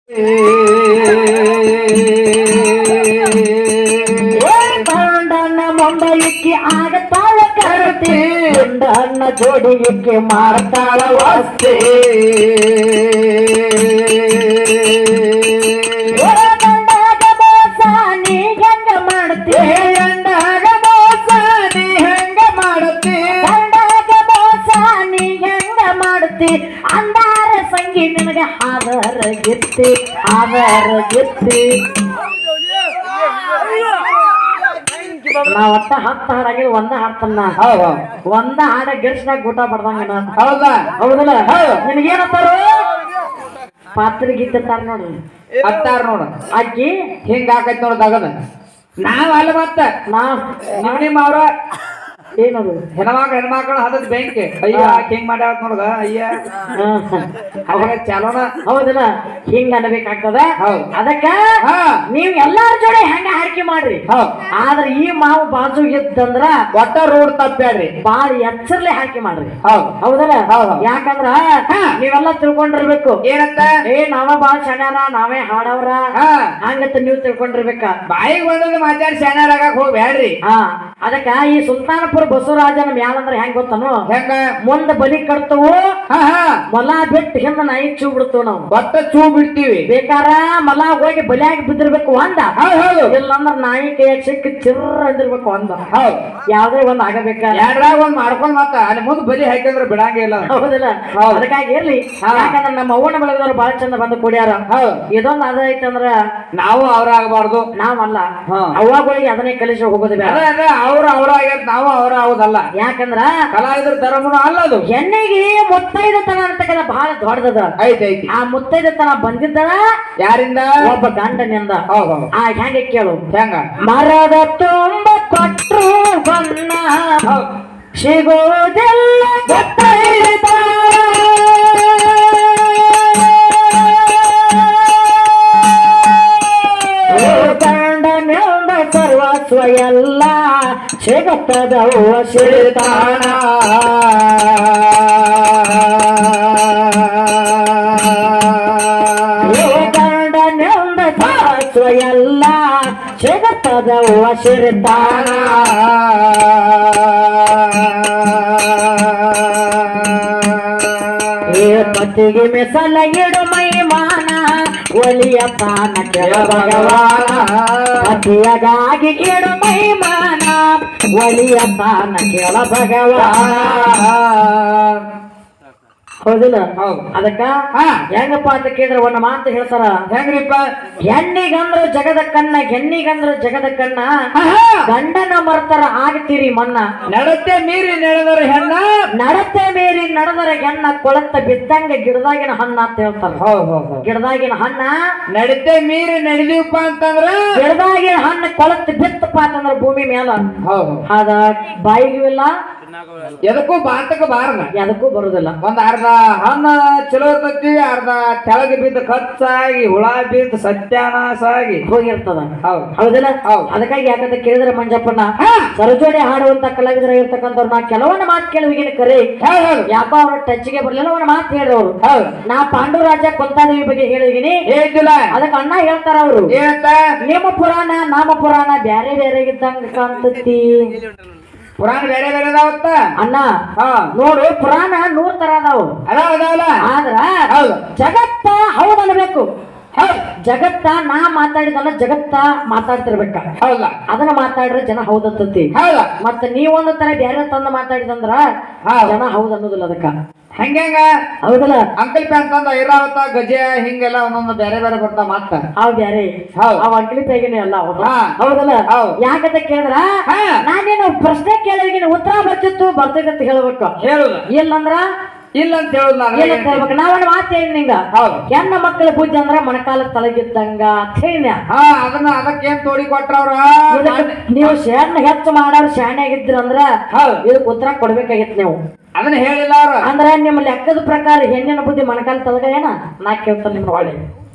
ಗಂಡನ ಮುಂದಕ್ಕೆ ಆಗತಾಳ ಕರತಿ ಗಂಡನ ಜೋಡಿಗೆ ಮಾಡ್ತಾಳ ವಸ್ತಿ ಓ ಗಂಡಾಗ ಮೋಸ ನೀ ಹೆಂಗ ಮಾಡ್ತಿ ಗಂಡಾಗ ಮೋಸ ನೀ ಹೆಂಗ ಮಾಡುತ್ತಿ ಗಂಡಾಗ ಮೋಸ ನೀ ಹೆಂಗ ಮಾಡ್ತಿ ಅಂದಾರ ಸಂಗಿ ನಿನಗ ಆದರ ಗಿತ್ತಿ ಆದರ ಗಿತ್ತಿ ನಾ ಒಟ್ಟ ಹತ್ತು ಹಾಡಾಗಿ ಒಂದ ಹಾಡ್ತಾನ ಹೌದು ಒಂದ ಹಾಡ ಗಿರ್ಸ್ನಾಗ ಊಟ ಪಡ್ದಂಗ ನಾ ಹೌದಾ ಹೌದಲ್ಲ ನಿನಗೇನತ್ತಾರು ಪಾತ್ರೆ ಗೀತೆ ತಾರ ನೋಡ್ರಿ ಹತ್ತಾರ ನೋಡು ಅಕ್ಕಿ ಹಿಂಗ ಆಕೈತ್ ನೋಡ್ ತಗದ ನಾವ್ ಅಲ್ಲ ಮತ್ತ ನಾ ನಿಮ್ ನಿಮ್ಮ ಅವ್ರ ಏನದು ಹೆಣ್ಮಕ್ಳು ಹೆಣ್ಮಕ್ಳು ಹದದ್ ಬೆಂಕಿ ಅಯ್ಯ ಹಿಂಗ್ ಮಾಡ್ಯಾಳ ನೋಡ್ಗ ಅಯ್ಯ ಹಾ, ಹಾ. ಅವಾಗ ಚಾಲೋನ ಹೌದಲ್ಲ ಹಿಂಗ ಅನ್ಬೇಕಾಗ್ತದ ಹೌದ್. ಅದಕ್ಕ ಹಾ ನೀವ್ ಎಲ್ಲಾರ ಜೋಡಿ ಹೆಂಗ ಹಾರಿಕೆ ಮಾಡ್ರಿ ಹೌದ್ ಆದ್ರ ಈ ಮಾವು ಬಾಜು ಇದ್ದಂದ್ರ ಒಟ್ಟ ರೋಡ್ ತಪ್ಪ್ಯಾಡ್ರಿ ಬಾಳ ಎಚ್ಚರ್ಲೆ ಹಾಕಿ ಮಾಡ್ರಿ ಹೌದ್ ಹೌದಲ್ಲ ಹೌದ್. ಯಾಕಂದ್ರ ಹಾ. ನೀವೆಲ್ಲ ತಿಳ್ಕೊಂಡಿರ್ಬೇಕು ಏನಂತ ಏ ನಾವ ಬಾಳ ಶಾಣ್ಯಾರ ನಾವೇ ಹಾಡವ್ರ ಹಾ ಹಂಗತ್ತ ನೀವ್ ತಿಳ್ಕೊಂಡಿರ್ಬೇಕ ಬಾಯಿಗೆ ಬಂದದ್ದು ಮಾತಾಡಿ ಶಾಣ್ಯಾರಾಗಕ್ ಹೋಗ್ಬ್ಯಾಡ್ರಿ ಹಾ ಅದಕ್ಕ ಈ ಸುಲ್ತಾನಪುರ ಬಸವರಾಜನ ಮ್ಯಾಲಂದ್ರ ಹೆಂಗ್ ಗೊತ್ತನು ಹೆಂಗ ಮುಂದ ಬಲಿ ಕಟ್ತವು ಹಾ ಹಾ ಮೊಲ ಬಿಟ್ಟು ಹಿಂದ ನಾಯಿ ಚೂ ಬಿಡ್ತೇವ್ ನಾವು ಒಟ್ಟ ಚೂ ಬಿಡ್ತೀವಿ ಬೇಕಾರ ಮಲ ಹೋಗಿ ಬಲಿಯಾಗಿ ಬಿದ್ದಿರ್ಬೇಕು ಒಂದ ಹೌದ್ ಹೌದು ಇಲ್ಲಂದ್ರ ನಾಯಿ ಕೈಯಾಗ ಸಿಕ್ಕಿ ಚಿರ್ರ ಅಂದಿರ್ಬೇಕು ಒಂದ ಹೌದ್ ಯಾವ್ದೇ ಒಂದ್ ಆಗಬೇಕ ಎರಡ್ರಾಗ ಒಂದ್ ಮಾಡ್ಕೊಂಡ್ ಮತ್ತ ಅಲ್ಲಿ ಮುಂದ್ ಬಲಿ ಹಾಕಿದ್ರ ಬಿಡಂಗೇ ಇಲ್ಲ ಹೌದಿಲ್ಲ ಹೌದ್. ಅದಕ್ಕಾಗಿ ಇರ್ಲಿ ಹಾ. ಯಾಕಂದ್ರ ನಮ್ಮ ಅವ್ವನ ಬೆಳೆದವ್ರು ಬಹಳ ಚಂದ ಬಂದು ಕುಡಿಯಾರ ಹೌದ್ ಇದೊಂದ್ ಅದ ಐತಂದ್ರ ನಾವು ಅವ್ರ ಆಗಬಾರ್ದು ನಾವಲ್ಲ ಹಾ. ಅವ್ವಗಳಿಗೆ ಅದನ್ನೇ ಕಲಿಸಿ ಹೋಗೋದು ಬೇಡ ಅದೇ ಅದೇ ಅವ್ರು ಅವ್ರ ಆಗ್ಯಾರ ನಾವು ಅವ್ರ ಆಗೋದಲ್ಲ ಯಾಕಂದ್ರ ಕಲಾವಿದ್ರ ಧರ್ಮನು ಅಲ್ಲ ಅದು ಹೆಣ್ಣಿಗೆ ಮುತ್ತೈದತನ ಅಂತಕ್ಕಂಥ ಬಹಳ ದೊಡ್ಡದದ ಐತಿ ಐತಿ ಆ ಮುತ್ತೈದತನ ಬಂದಿದ್ದ ಯಾರಿಂದ ಒಬ್ಬ ಗಂಡನಿಂದ ಹೌದ್ ಹೌದ್ ಆ ಹೆಂಗೆ ಕೇಳು ಹೆಂಗ ಮರದ ತುಂಬ ಕೊಟ್ರು ಬಣ್ಣ ಹೌದ್ ಸಿಗೋದೆಲ್ಲ ಗೊತ್ತೈತ ಗಂಡನಿಂದ ಸರ್ವಸ್ವ ಎಲ್ಲ ಸಿಗುತ್ತದವ್ವ ಸಿರಿತಾಣ ಗಂಡನಿಂದ ಸರ್ವಸ್ವ ಎಲ್ಲ ಸಿಗುತ್ತದವ್ವ ಸಿರಿತಾಣ ಏ ಪತಿಗೆ ಮೆಸಲ ಇಡು ಮೈಮಾನ ಒಲಿಯ ಪಾನ ಕೆಳ ಭಗವಾನ ಪತಿಯಗಾಗಿ ಇಡು ಮೈಮಾನ ಒಲಿಯ ಪಾನ ಕೆಳ ಭಗವಾನ ಹೌದಿಲ್ಲ ಹೌದ್ ಅದಕ್ಕ ಹಾ ಹೆಂಗಪ್ಪ ಅಂತ ಕೇಳಿದ್ರೆ ಒಂದು ಮಾತು ಹೇಳ್ತಾರ ಹೆಂಗ್ರಿಪ್ಪ ಹೆಣ್ಣಿಗಂದ್ರ ಜಗದ ಕಣ್ಣ ಹೆಣ್ಣಿಗಂದ್ರ ಜಗದ ಕಣ್ಣ ಆಹಾ. ಗಂಡನ ಮರ್ತರ ಆಗ್ತೀರಿ ಮನ್ನ ನಡತೆ ಮೀರಿ ನಡೆದವ್ರ ಹೆಣ್ಣ ನಡತೆ ಮೇರಿ ನಡೆದರ ಹೆಣ್ಣ ಕೊಳತ್ತ ಬಿದ್ದಂಗ ಗಿಡದಾಗಿನ ಹಣ್ಣ ಅಂತ ಹೇಳ್ತಾರ ಹೌದ್ ಹೌದ್ ಹೌದ್ ಗಿಡದಾಗಿನ ಹಣ್ಣ ನಡತೆ ಮೀರಿ ನಡೆದೀವಪ್ಪ ಅಂತಂದ್ರ ಗಿಡದಾಗಿನ ಹಣ್ಣು ಕೊಳತ್ ಬಿತ್ತಪ್ಪ ಅಂತಂದ್ರ ಭೂಮಿ ಮೇಲ ಹೌದ್ ಹೌದ್ ಅದ ಬಾಯಿಗೂ ಇಲ್ಲ ಎದಕ್ಕೂ ಬಾತಕ ಬಾರದ ಎದಕ್ಕೂ ಬರುದಿಲ್ಲ ಒಂದ್ ಅರ್ಧ ಹಣ್ಣ ಚಲೋ ಇರ್ತೈತಿ ಅರ್ಧ ತೆಳಗೆ ಬಿದ್ದು ಖರ್ಚಾಗಿ ಹುಳ ಬಿದ್ದು ಸತ್ಯಾನಾಶ ಆಗಿ ಹೋಗಿರ್ತದ ಹೌದ್ ಹೌದಿಲ್ಲ ಹೌದ್. ಅದಕ್ಕಾಗಿ ಯಾಕಂತ ಕೇಳಿದ್ರೆ ಮಂಜಪ್ಪಣ್ಣ ಹಾ. ಸರಜೋಡಿ ಹಾಡುವಂತ ಕಲಾವಿದರ ಇರ್ತಕ್ಕಂಥವ್ರು ನಾ ಕೆಲವೊಂದು ಮಾತು ಕೇಳುವಿಗಿನ ಕರೆ ಹೌದ್ ಹೌದ್ ಯಾಕೋ ಅವ್ರ ಟಚ್ಗೆ ಬರ್ಲಿಲ್ಲ ಒಂದು ಮಾತು ಹೇಳ್ರಿ ಅವ್ರು ಹೌದ್ ನಾ ಪಾಂಡುರಾಜ ಕೊಂತಾದೇವಿ ಬಗ್ಗೆ ಹೇಳಿದೀನಿ ಹೇಳ್ತಿಲ್ಲ ಅದಕ್ಕೆ ಅಣ್ಣ ಹೇಳ್ತಾರ ಅವರು ಏನಂತ ನೇಮ ಪುರಾಣ ನಾಮ ಪುರಾಣ ಬ್ಯಾರೆ ಬೇರೆ ಇದ್ದಂಗ ಕಾಣ್ತತಿ ಪುರಾಣ ಬೇರೆ ಬೇರೆ ಅದಾವತ್ತ ಅಣ್ಣ ಹಾ ನೋಡು ಪುರಾಣ ನೂರ್ ತರ ಅದಾವು ಅದಾವ ಅದಾವಲ್ಲ ಆದ್ರ ಹೌದು ಜಗತ್ತ ಹೌದ್ ಅನ್ಬೇಕು ಹೌದ್ ಜಗತ್ತ ನಾ ಮಾತಾಡಿದಲ್ಲ ಜಗತ್ತ ಮಾತಾಡ್ತಿರ್ಬೇಕ ಹೌದಲ್ಲ ಅದನ್ನ ಮಾತಾಡ್ರೆ ಜನ ಹೌದತ್ತತಿ ಹೌದ ಮತ್ತ ನೀವೊಂದು ತರ ಬ್ಯಾರೆ ತಂದ ಮಾತಾಡಿದಂದ್ರ ಹೌದ್. ಜನ ಹೌದ್ ಅನ್ನೋದಿಲ್ಲ ಅದಕ್ಕ ಹಂಗ ಹೌದಲ್ಲ ಅಂಕಲ್ ಪ್ಯಾಂಟ್ ಅಂತ ಐರಾವತ ಗಜೆ ಹಿಂಗೆಲ್ಲ ಒಂದೊಂದು ಬೇರೆ ಬೇರೆ ಬರ್ತಾ ಮಾತ ಅವ್ ಬ್ಯಾರೆ ಹೌದ್. ಅವ್ ಅಂಕಲಿ ಪೈಗಿನೇ ಅಲ್ಲ ಅವ್ರು. ಹಾ. ಹೌದಲ್ಲ ಹೌದ್. ಯಾಕಂತ ಕೇಳಿದ್ರ ಹಾ. ನಾನೇನು ಪ್ರಶ್ನೆ ಕೇಳಿದ್ರೆ ಉತ್ತರ ಬರ್ತಿತ್ತು ಬರ್ತೈತೆ ಅಂತ ಹೇಳ್ಬೇಕು ಹೇಳುದ ಇಲ್ಲಂದ್ರ ಇಲ್ಲ ಅಂತ ಹೇಳುದು ನಾನು ಇಲ್ಲ ಅಂತ ಹೇಳ್ಬೇಕು ನಾವೊಂದು ಮಾತು ಹೇಳಿ ನಿಂಗ ಹೌದು ಹೆಣ್ಣ ಮಕ್ಕಳ ಬುದ್ಧಿ ಅಂದ್ರ ಮೊಣಕಾಲ ತಳಗಿದ್ದಂಗ ಅಂತ ಹೇಳಿನ ಹಾ ಅದನ್ನ ಅದಕ್ಕೇನ್ ತೋಡಿ ಕೊಟ್ರವ್ರ ಇದಕ್ಕೆ ನೀವು ಶಾಣ್ಣ ಹೆಚ್ಚು ಮಾಡೋರು ಶಾಣೆ ಆಗಿದ್ರ ಅಂದ್ರ ಹೌದು ಇದಕ್ಕೆ ಉತ್ತರ ಕೊಡ್ಬೇಕಾಗಿತ್ತು ನೀವು ಅದನ್ನ ಹೇಳಿಲ್ಲ ಅವ್ರ ಅಂದ್ರ ನಿಮ್ಮ ಲೆಕ್ಕದ ಪ್ರಕಾರ ಹೆಣ್ಣಿನ ಬುದ್ಧಿ ಮೊಣಕಾಲ ತಳಗ ಏನ ನಾ ಕೇಳ್ತಾನೆ ನಿಮ್ಮ ಒಳ್ಳೆ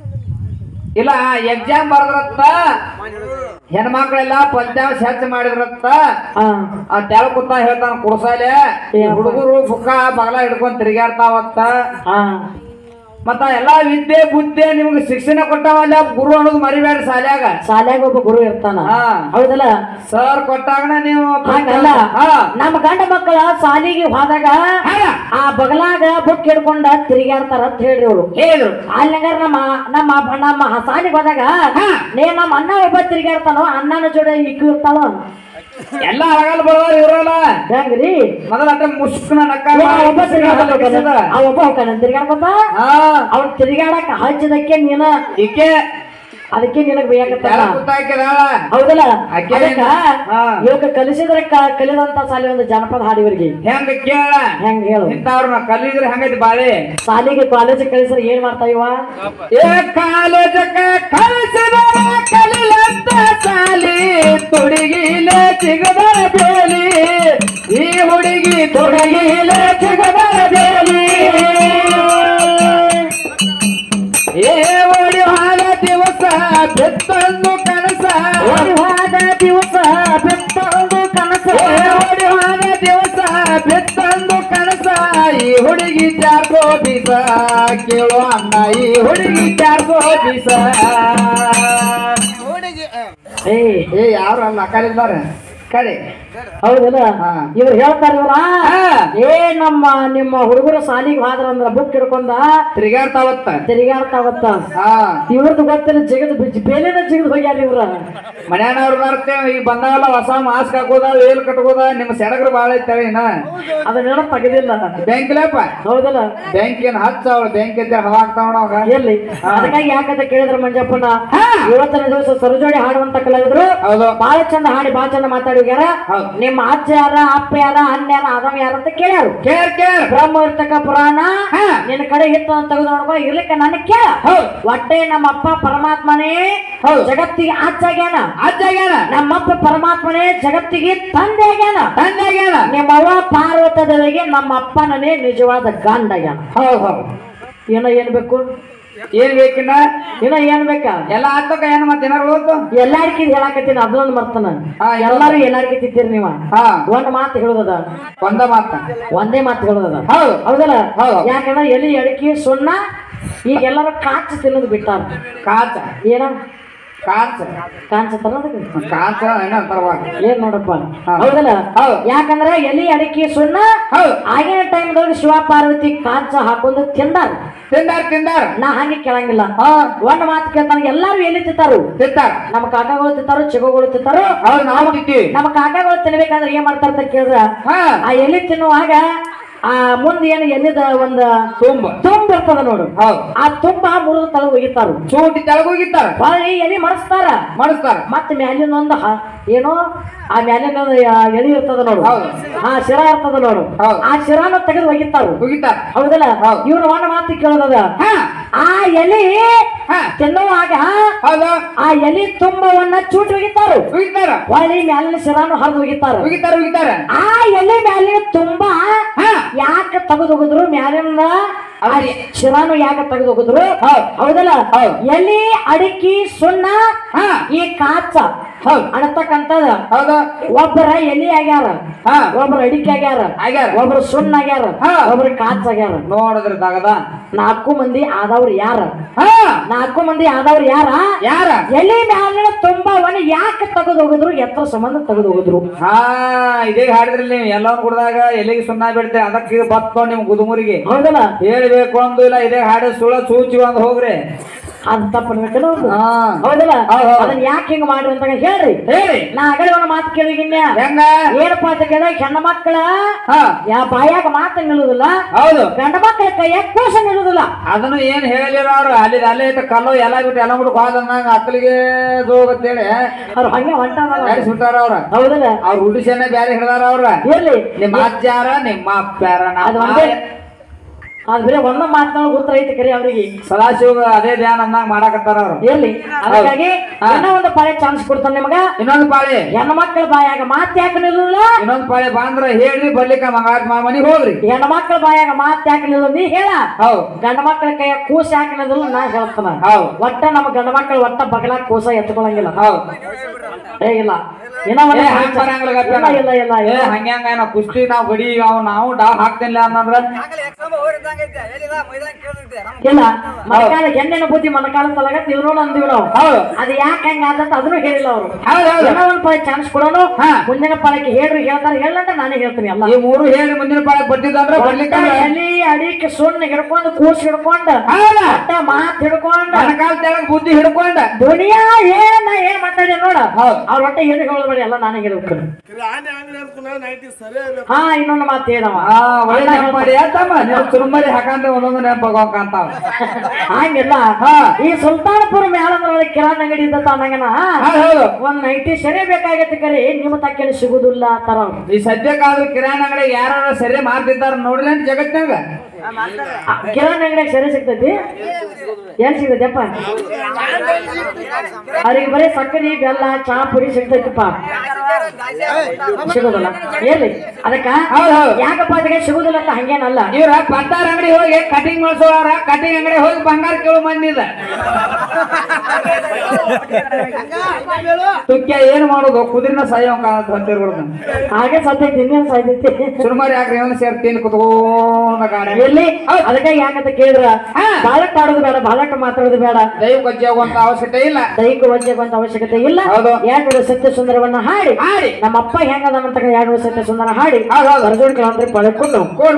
ಇಲ್ಲ ಎಕ್ಸಾಮ್ ಬರ್ದ್ರತ್ತ ಹೆಣ್ಮಕ್ಳೆಲ್ಲ ಪಂಚಾಂಶ ಹೆಚ್ಚು ಮಾಡಿದ್ರತ್ತ ಹಾ ಆ ತೆಳ ಕೂತ ಹೇಳ್ತಾನ ಕುಡ್ಸಾಲೆ ಏನಪ್ಪ? ಹುಡುಗರು ಬುಕ್ಕ ಬಗಲ ಹಿಡ್ಕೊಂಡ್ ತಿರುಗಾಡ್ತಾವತ್ತ ಹಾ ಮತ್ತ ಎಲ್ಲಾ ವಿದ್ಯೆ ಬುದ್ಧಿ ನಿಮ್ಗೆ ಶಿಕ್ಷಣ ಕೊಟ್ಟವಲ್ಲ ಗುರು ಅನ್ನೋದು ಮರಿಬೇಡ ಶಾಲ್ಯಾಗ ಶಾಲ್ಯಾಗ ಒಬ್ಬ ಗುರು ಇರ್ತಾನ ಹಾ ಹೌದಲ್ಲ ಸರ್ ಕೊಟ್ಟಾಗನ ನೀವು ಹಂಗಲ್ಲ ಹಾ ನಮ್ಮ ಗಂಡ ಮಕ್ಕಳ ಸಾಲಿಗೆ ಹೋದಾಗ ಹಾ. ಆ ಬಗಲಾಗ ಬುಕ್ ಹಿಡ್ಕೊಂಡ ತಿರುಗಾಡ್ತಾರ ಅಂತ ಹೇಳ್ರಿ ಅವ್ರು ಹೇಳಿದ್ರು ಅಲ್ಲಿಂಗಾರ ನಮ್ಮ ನಮ್ಮ ನಮ್ಮ ಸಾಲಿಗೆ ಹೋದಾಗ ಹಾ. ನೇ ನಮ್ಮ ಅಣ್ಣ ಒಬ್ಬ ತಿರುಗಾಡ್ತಾನೋ ಅಣ್ಣನ ಜೋಡಿ ಇಕ್ಕು ಇರ್ತಾಳೋ ಎಲ್ಲ ಅಳಗಲ್ ಬಡವಾರ ಇವ್ರಲ್ಲ ಹೆಂಗ್ರಿ ಮೊದಲ ಅಟ್ಟ ಮುಸ್ಕನ ನಕ್ಕ ಏ, ಆ ಒಬ್ಬ ತಿರುಗಾಡ್ತಾನ ಆ ಒಬ್ಬ ಹೋಗ್ತಾನ ತಿರುಗಾಡ್ಕೊಂಡ ಹಾ ಅವ್ನ ತಿರುಗಾಡಕ್ ಹಚ್ಚಿದಕ್ಕೆ ನೀನ ಈಕೆ ಅದಕ್ಕೆ ನಿನಗ್ ಬೇಕತ್ತಾನ ತೆಳ ಕುತ್ತಾಕಿದಾಳ ಹೌದಲ್ಲ ಆಕೆ ಅದಕ್ಕ ಹಾ. ಇವಾಗ ಕಲಿಸಿದ್ರ ಕ- ಕಲಿದಂತ ಸಾಲಿ ಒಂದು ಜನಪದ ಹಾಡು ಇವ್ರಿಗೆ ಹೆಂಗ ಕೇಳ ಹೆಂಗ್ ಹೇಳು ಇಂಥವ್ರನ್ನ ಕಲಿದ್ರೆ ಹೆಂಗೈತಿ ಬಾಳೆ ಸಾಲಿಗೆ ಕಾಲೇಜ್ ಕಲಿಸಿದ್ರೆ ಏನ್ ಮಾಡ್ತಾ ಇವ ಏ ಕಾಲೇಜಕ್ಕ ಕಲಿಸಿದ ಕಲಿಲಂತ ಸಾಲಿ ತುಡುಗಿಲೆ ಸಿಗದರ ಬೇಲಿ ಈ ಹುಡುಗಿ ತುಡುಗಿಲೆ ಸಿಗದರ ಬೇಲಿ ಏ ಓಡಿ ಹಾಲ ದಿವಸ ಬೆತ್ತಂದು ಕನಸ ಹೋದ ದಿವಸ ಬೆತ್ತೊಂದು ಕನಸ ಏ ಓಡಿ ಹಾಲ ದಿವಸ ಬೆತ್ತಂದು ಕನಸ ಈ ಹುಡುಗಿ ಚಾರ್ಕೋ ಬೀಸ ಕೇಳೋ ಅಣ್ಣ ಈ ಹುಡುಗಿ ಚಾರ್ಕೋ ಬೀಸ ಏ ಏ ಯಾರು ಅಲ್ಲ ಕಲಿದ್ದಾರೆ ಕಡೆ ಹೌದಲ್ಲ ಹಾ. ಇವ್ರು ಹೇಳ್ತಾರ ಇವ್ರ ಹಾ. ಏ ನಮ್ಮ ನಿಮ್ಮ ಹುಡುಗರು ಸಾಲಿಗೆ ಹೋದ್ರ ಅಂದ್ರ ಬುಕ್ ಹಿಡ್ಕೊಂಡ ತಿರುಗಾಡ್ತಾವತ್ತ ತಿರುಗಾಡ್ತಾವತ್ತ ಹಾ ಇವ್ರದ್ದು ಗೊತ್ತಿಲ್ಲ ಜಿಗದ್ ಬೇಲೆನ ಜಿಗದ್ ಹೋಗ್ಯಾರ ಇವ್ರ ಮನ್ಯಾನವ್ರು ಬರ್ತೇವೆ ಈಗ ಬಂದಾವಲ್ಲ ಹೊಸ ಮಾಸ್ಕ್ ಹಾಕೋದ ವೇಲ್ ಕಟ್ಕೋದ ನಿಮ್ಮ ಸೆಡಗರು ಬಾಳ ಐತಾಳೆ ಇನ್ನ ಅದನ್ನೇನೋ ತೆಗೆದಿಲ್ಲ ಬ್ಯಾಂಕ್ಲಪ್ಪ ಹೌದಲ್ಲ ಬ್ಯಾಂಕ್ ಏನ್ ಹಚ್ಚ ಅವಳು ಬ್ಯಾಂಕ್ ಇದ್ದ ಹವಾ ಆಗ್ತಾವ ಅವಾಗ ಎಲ್ಲಿ ಅದಕ್ಕಾಗಿ ಯಾಕಂತ ಕೇಳಿದ್ರ ಮಂಜಪ್ಪನ ಹಾ. ಇವತ್ತಿನ ದಿವಸ ಸರಜೋಡಿ ಹಾಡುವಂತ ಕಲಾವಿದ್ರು ಹೌದು ಬಹಳ ಚಂದ ಹಾಡಿ ಬಹಳ ಚಂದ ಮಾತಾಡಿಗ್ಯಾರ ಹೌದು. ನಿಮ್ಮ ಅಜ್ಜ ಯಾರ ಅಪ್ಪ ಯಾರ ಅಣ್ಣ ಯಾರ ಅದವ ಯಾರ ಅಂತ ಕೇಳ್ಯಾರು ಕೇರ್ ಕೇರ್ ಬ್ರಹ್ಮ ಇರ್ತಕ್ಕ ಪುರಾಣ ಹಾ. ನಿನ್ನ ಕಡೆ ಇತ್ತು ಅಂತ ತೆಗೆದು ನೋಡ್ಕೊ ಇರ್ಲಿಕ್ಕ ನನ್ನ ಕೇಳ ಹೌದು ಒಟ್ಟೆ ನಮ್ಮಪ್ಪ ಪರಮಾತ್ಮನೇ ಹೌದು. ಜಗತ್ತಿಗೆ ಅಜ್ಜಾಗ್ಯಾನ ಅಜ್ಜಾಗ್ಯಾನ ನಮ್ಮಪ್ಪ ಪರಮಾತ್ಮನೇ ಜಗತ್ತಿಗೆ ತಂದೆ ಆಗ್ಯಾನ ತಂದಾಗ್ಯಾನ ನಿಮ್ಮವ್ವ ಪಾರ್ವತದವರಿಗೆ ನಮ್ಮ ಅಪ್ಪನೇ ನಿಜವಾದ ಗಂಡ ಆಗ್ಯಾನ ಹೌದು ಹೌದು ಏನೋ ಏನ್ ಬೇಕು ಏನ್ ಬೇಕಿನ್ನ ಏನೋ ಏನ್ ಬೇಕಾ ಎಲ್ಲ ಆತಕ ಏನ್ ಮತ್ತೆ ಏನಾರು ಓದ್ತು ಎಲ್ಲಾರ್ಕಿ ಹೇಳಾಕತ್ತೀನಿ ಅದನ್ನೊಂದು ಮರ್ತನ ಹಾ, ಎಲ್ಲಾರು ಎಲ್ಲಾರ್ಕಿ ತಿತ್ತೀರಿ ನೀವ ಹಾ ಒಂದ್ ಮಾತು ಹೇಳುದದ ಒಂದ ಮಾತ ಒಂದೇ ಮಾತು ಹೇಳುದದ ಹೌದು ಹೌದಲ್ಲ ಹೌದು. ಯಾಕಂದ್ರೆ ಎಲಿ ಅಡಿಕೆ ಸುಣ್ಣ ಈಗ ಎಲ್ಲರೂ ಕಾಚು ತಿನ್ನೋದು ಬಿಟ್ಟಾರ ಕಾಚ ಏನ ಕಾಚ ಕಾಂಚ ತರೋದಕ್ಕೆ ಕಾಚ ಏನ ಅಂತಾರವ ಏನ್ ನೋಡಪ್ಪ ಹಾ. ಹೌದಲ್ಲ ಹೌದು. ಯಾಕಂದ್ರೆ ಎಲಿ ಅಡಿಕೆ ಸುಣ್ಣ ಹೌದು ಆಗಿನ ಟೈಮ್ದೊಳಗೆ ಶಿವ ಪಾರ್ವತಿ ಕಾಂಚ ಹಾಕೊಂಡು ತಿಂದಾರ ತಿಂದಾರ ತಿಂದಾರ ನಾ ಹಂಗೆ ಕೇಳಂಗಿಲ್ಲ ಹಾ ಒಂದ್ ಮಾತು ಕೇಳ್ತಾನ ಎಲ್ಲಾರು ಎಲ್ಲಿ ತಿಂತಾರು ತಿಂತಾರ ನಮ್ಮ ಕಾಕಾಗಳು ತಿಂತಾರು ಚಿಗೋಗಳು ತಿಂತಾರು ಹೌದು ನಾವು ತಿಂತೀವಿ ನಮ್ಮ ಕಾಕಾಗಳು ತಿನ್ಬೇಕಾದ್ರೆ ಏನ್ ಮಾಡ್ತಾರ ಅಂತ ಕೇಳಿದ್ರ ಹಾ ಆ ಎಲೆ ತಿನ್ನುವಾಗ ಆ ಮುಂದೆ ಏನು ಎಲ್ಲಿದ ಒಂದ ತುಂಬ ತುಂಬ ಇರ್ತದ ನೋಡು ಹೌದು ಆ ತುಂಬ ಮುರಿದು ತಳ ಒಗಿತಾರು ಚೂಟಿ ತೆಳಗೋಗಿತ್ತಾರ ಹೊಳ್ಳಿ ಎಲಿ ಮಡಸ್ತಾರ ಮಾಡಿಸ್ತಾರ ಮತ್ತೆ ಮ್ಯಾಲಿನ ಒಂದು ಹ- ಏನೋ ಆ ಮ್ಯಾಲಿನ ಒಂದು ಯ- ಎಲಿ ಇರ್ತದ ನೋಡು ಹೌದು. ಆ ಶಿರ ಇರ್ತದ ನೋಡು ಹೌದು. ಆ ಶಿರಾನ ತೆಗೆದು ಒಗಿತಾರು ಹೋಗಿತ್ತಾರ ಹೌದಲ್ಲ ಹೌದು. ಇವ್ರ ಒಂದು ಮಾತು ಕೇಳೋದದ ಹಾ ಆ ಎಲಿ ಹಾ ತಿನ್ನುವಾಗ ಹೌದು ಆ ಎಲಿ ತುಂಬವನ್ನ ಚೂಟಿ ಒಗಿತಾರು ಹೋಗಿತ್ತಾರ ಹೊಳ್ಳಿ ಮ್ಯಾಲಿನ ಶಿರಾನು ಹರಿದು ಒಗಿತಾರ ಹೋಗಿತ್ತಾರ ಹೋಗಿತ್ತಾರ ಆ ಎಲೆ ಮ್ಯಾಲಿನ ತುಂಬಾ ಹಾ ಯಾಕೆ ತೆಗೆದು ಹೋಗಿದ್ರು ಮ್ಯಾಲಿನ ಆ ಅದೇ. ಶಿರಾನು ಯಾಕೆ ತೆಗೆದು ಹೋಗಿದ್ರು ಹೌದು. ಹೌದಲ್ಲ ಹೌದು. ಎಲಿ ಅಡಿಕೆ ಸುಣ್ಣ ಹಾ ಈ ಕಾಚ ಹೌದು ಅನ್ನತಕ್ಕಂಥದ ಹೌದು ಒಬ್ಬರ ಎಲಿ ಆಗ್ಯಾರ ಹಾ ಒಬ್ರ ಅಡಿಕೆ ಆಗ್ಯಾರ ಆಗ್ಯಾರ ಒಬ್ರು ಸುಣ್ಣ ಆಗ್ಯಾರ ಹಾ. ಒಬ್ರು ಕಾಚ ಆಗ್ಯಾರ ನೋಡಿದ್ರ ತಗದ ನಾಲ್ಕು ಮಂದಿ ಆದವ್ರು ಯಾರ ಹಾ ನಾಲ್ಕು ಮಂದಿ ಆದವ್ರು ಯಾರ ಯಾರ ಎಲಿ ಮ್ಯಾಲಿನ ತುಂಬವನ್ನ ಯಾಕೆ ತೆಗೆದು ಹೋಗಿದ್ರು ಎತ್ತರ ಸಂಬಂಧ ತೆಗೆದು ಹೋಗಿದ್ರು ಹಾ ಇದೇ ಹಾಡಿದ್ರಿ ನೀವು ಎಲ್ಲವನ್ನ ಕುಡ್ದಾಗ ಎಲ್ಲಿಗೆ ಸುಣ್ಣ ಬಿಡ್ತೆ ಅದಕ್ಕೆ ಇದು ಬತ್ತು ನಿಮ್ ಗುದುಮುರಿಗೆ ಹೌದಲ್ಲ ಹೇಳ್ಬೇಕು ಒಂದು ಇಲ್ಲ ಇದೇ ಹಾಡು ಸುಳ ಸೂಚಿ ಒಂದು ಹೋಗ್ರಿ ಅದ್ ತಪ್ಪನ್ಬೇಕಲ್ಲ ಅವ್ರ್ದು? ಹಾ ಹೌದಲ್ಲ ಹೌದ್ ಹೌದ್. ಅದನ್ನ ಯಾಕೆ ಹಿಂಗ್ ಮಾಡ್ರಿ ಅಂತ ಹೇಳ್ರಿ ಹೇಳಿ ನಾ ಆಗಲೇ ಒಂದು ಮಾತು ಕೇಳಿಗಿನ್ಯ ಹೆಂಗ ಏನಪ್ಪಾ ಅಂತ ಕೇಳಿದಾಗ ಹೆಣ್ಣು ಮಕ್ಕಳ ಹಾ ಯಾ ಬಾಯಾಗ ಮಾತು ನಿಲ್ಲುದಿಲ್ಲ ಹೌದು ಗಂಡ ಮಕ್ಕಳ ಕೈಯಾಗ ಕೂಸ ನಿಲ್ಲುದಿಲ್ಲ ಅದನ್ನು ಏನ್ ಹೇಳಿಲ್ಲ ಅವ್ರು ಅಲ್ಲಿ ಅಲ್ಲೇ ಐತೆ ಕಲ್ಲು ಎಲ್ಲ ಬಿಟ್ಟು ಎಲ್ಲ ಬಿಟ್ಟು ಹೋದ ನಂಗ ಅಕ್ಕಲಿಗೆ ಜೋಗತ್ತೇಳಿ ಅವ್ರು ಹಂಗೆ ಹೊಂಟಾರ ನಡೆಸ್ಬಿಟ್ಟಾರ ಅವ್ರ ಹೌದಲ್ಲ ಅವ್ರ ಹುಡುಸೇನೆ ಬ್ಯಾರೆ ಹಿಡ್ದಾರ ಅವ್ರ ಇರ್ಲಿ ನಿಮ್ಮ ಅಜ್ಜಾರ ನಿಮ್ಮ ಅಪ್ಪ್ಯಾರ ಅದು ನಮ್ಮ ಒಂದೇ ಅದ್ ಬರೀ ಒಂದ ಮಾತನಾಡ ಗುರ್ತ ಐತಿ ಕರಿ ಅವ್ರಿಗೆ ಸದಾಶಿವ ಅದೇ ಧ್ಯಾನ ಅಂದಂಗ ಮಾಡಾಕತ್ತಾರ ಅವ್ರು ಇರ್ಲಿ ಅದಕ್ಕಾಗಿ ಹಾ. ಇನ್ನೂ ಒಂದು ಪಾಳೆ ಚಾನ್ಸ್ ಕೊಡ್ತಾನೆ ನಿಮಗ ಇನ್ನೊಂದು ಪಾಳಿ ಹೆಣ್ಣು ಮಕ್ಕಳ ಬಾಯಾಗ ಮಾತು ಯಾಕೆ ನಿಲ್ಲುದಿಲ್ಲ ಇನ್ನೊಂದು ಪಾಳಿ ಬಂದ್ರ ಹೇಳ್ರಿ ಬರ್ಲಿಕ್ಕ ಮಂಗಾರ ಮನಿಗ್ ಹೋಗ್ರಿ ಹೆಣ್ಣು ಮಕ್ಕಳ ಬಾಯಾಗ ಮಾತು ಯಾಕೆ ನಿಲ್ಲುದಿಲ್ಲ ನೀ ಹೇಳ ಹೌದು ಗಂಡ ಮಕ್ಕಳ ಕೈಯಾಗ ಕೂಸ ಯಾಕೆ ನಿಲ್ಲುದಿಲ್ಲ ನಾ ಹೇಳ್ತಾನ ಹೌದು ಒಟ್ಟ ನಮ್ಮ ಗಂಡ ಮಕ್ಕಳು ಒಟ್ಟ ಬಗಲಾಗ ಕೂಸ ಎತ್ಕೊಳಂಗಿಲ್ಲ ಹೌದು ಏ ಇಲ್ಲ ಏನೋ ಒಂದು ಏ, ಹಂಗ್ ಬರಂಗಿಲ್ಲ ಗಪ್ಪ. ಇಲ್ಲ ಇಲ್ಲ ಇಲ್ಲ ಏ ಇಲ್ಲ. ಹಂಗ್ಯಾಂಗ ನಾವು ಕುಸ್ತಿ ನಾವು ಬಡಿ ಅವ್ ನಾವು ಡಾವ್ ಹಾಕ್ತಿಲ್ಲ ಅಂತಂದ್ರ ಇಲ್ಲ ಮನಕಾಲ ಎಣ್ಣೆನ ಬುದ್ಧಿ ಮನಕಾಲ ತಲಗ ತಿಳ್ರೋಣ ಅಂದಿವಿ ನಾವು ಹೌದು ಅದು ಯಾಕೆ ಹಂಗ ಆದಂತ ಅದನ್ನು ಹೇಳಿಲ್ಲ ಅವರು ಹೌದು ಹೌದು ಏನೋ ಒಂದ್ ಪೈ ಚಾನ್ಸ್ ಕೊಡೋನು ಹಾ. ಮುಂದಿನ ಪಾಲಕ್ಕೆ ಹೇಳ್ರಿ ಹೇಳ್ತಾರೆ ಹೇಳಂತ ನಾನೇ ಹೇಳ್ತೀನಿ ಎಲ್ಲ ಈ ಮೂರು ಹೇಳಿ ಮುಂದಿನ ಪಾಳಕ್ ಬರ್ತಿದ್ದಂದ್ರ ಬರ್ಲಿಕ್ಕ ಒಟ್ಟ ಎಲಿ ಅಡಿಕೆ ಸುಣ್ಣ ಹಿಡ್ಕೊಂಡು ಕೂಸ್ ಹಿಡ್ಕೊಂಡು ಹೌದಾ ಒಟ್ಟ ಮಾತ್ ಹಿಡ್ಕೊಂಡು ಮನಕಾಲ್ ತೆಳಗ್ ಬುದ್ಧಿ ಹಿಡ್ಕೊಂಡ ದುನಿಯಾ ಏನ್ ನಾ ಏನ್ ಮಾತಾಡಿ ನೋಡ ಹೌದು. ಅವ್ರ ಒಟ್ಟ ಹೇಳಿ ಹೇಳ್ಬೇಡಿ ಎಲ್ಲ ನಾನೇ ಹೇಳ್ಬೇಕು ಆನೆ ಆನೆ ಅನ್ಕೊಂಡ ನೈಟಿ ಸರಿ ಇಲ್ಲ ಹಾ ಇನ್ನೊಂದು ಮಾತು ಹೇಳವ ಆ ಒಳ್ಳೆ ನೆನಪು ಮಾಡಿ ಯಾತಮ್ಮ ನೀವು ಚುರುಮರಿ ಹಾಕಂದ್ರೆ ಒಂದೊಂದು ನೆನಪಾಗೋಕಂತಾವ ಹಂಗಿಲ್ಲ ಹಾ. ಈ ಸುಲ್ತಾನಪುರ ಮೇಳದೊಳಗೆ ಕಿರಾಣಿ ಅಂಗಡಿ ಇದ್ದ ಅನ್ನಂಗನ ಹೌದು ಹೌದು ಒಂದ್ ನೈಟಿ ಸರಿ ಬೇಕಾಗತ್ತೆ ಕರೆ ನಿಮ್ಮ ತಕ್ಕೇಳಿ ಸಿಗುದಿಲ್ಲ ತರ ಈ ಸದ್ಯಕ್ಕಾದ್ರೂ ಕಿರಾಣಿ ಅಂಗಡಿ ಯಾರು ಸರಿ ಮಾರ್ತಿದ್ದಾರ ನೋಡ್ರಿ ಅಂತ ಜಗತ್ನಾಗ ಕಿರಾಣಿ ಅಂಗಡಿಯಾಗ ಸರಿ ಸಿಗ್ತೈತಿ ಏನ್ ಸಿಗ್ತೈತಿಪ್ಪ ಅವ್ರಿಗೆ ಬರೀ ಸಕ್ಕರೆ ಬೆಲ್ಲ ಚಾ ಪುಡಿ ಸಿಗ್ತೈತಿಪ್ಪ ಸಿಗೋದಿಲ್ಲ ಎಲ್ಲಿ ಅದಕ್ಕ ಹೌದು ಹೌದು ಯಾಕಪ್ಪ ಅದಕ್ಕೆ ಸಿಗುದಿಲ್ಲ ಅಂತ ಹಂಗೇನಲ್ಲ ಇವ್ರ ಪತ್ತಾರ ಅಂಗಡಿ ಹೋಗಿ ಕಟಿಂಗ್ ಮಾಡಿಸೋರ ಕಟಿಂಗ್ ಅಂಗಡಿ ಹೋಗಿ ಬಂಗಾರ ಕೇಳು ಮಂದಿದ ತುಕ್ಯ ಏನ್ ಮಾಡೋದು ಕುದುರಿನ ಸಾಯೋ ಹೊಂತಿರ್ಬಿಡ್ದು ಹಾಗೆ ಸತ್ತೈತಿ ಇನ್ನೇನ್ ಸಾಯ್ತೈತಿ ಚುರುಮರಿ ಹಾಕ್ರಿ ಇವನು ಸೇರ್ತೀನಿ ಕುತ್ಕೊಂಡ ಗಾಡಿ ಎಲ್ಲಿ ಅದಕ್ಕೆ ಯಾಕಂತ ಕೇಳಿದ್ರ ಹಾ. ಬಾಲಟ್ ಆಡೋದು ಬೇಡ ಬಾಲಟ್ ಮಾತಾಡೋದು ಬೇಡ ದೈವ ಗಜ್ಜೆ ಆಗುವಂತ ಅವಶ್ಯಕತೆ ಇಲ್ಲ ದೈಹಿಕ ವಂಚಕಂತ ಅವಶ್ಯಕತೆ ಇಲ್ಲ ಹೌದು. ಎರಡು ಸತ್ಯ ಸುಂದರವನ್ನ ಹಾಡಿ ಹಾಡಿ ನಮ್ಮ ಅಪ್ಪ ಹೆಂಗದ ಅಂತ ಎರಡು ಸತ್ಯ ಸುಂದರ ಹಾಡಿ ಹೌದು ಹೌದು ಅರ್ಜುನ್ ಕಲಾಂತ್ರಿ ಪಡ್ಕೊಂಡು ಕೋಡ್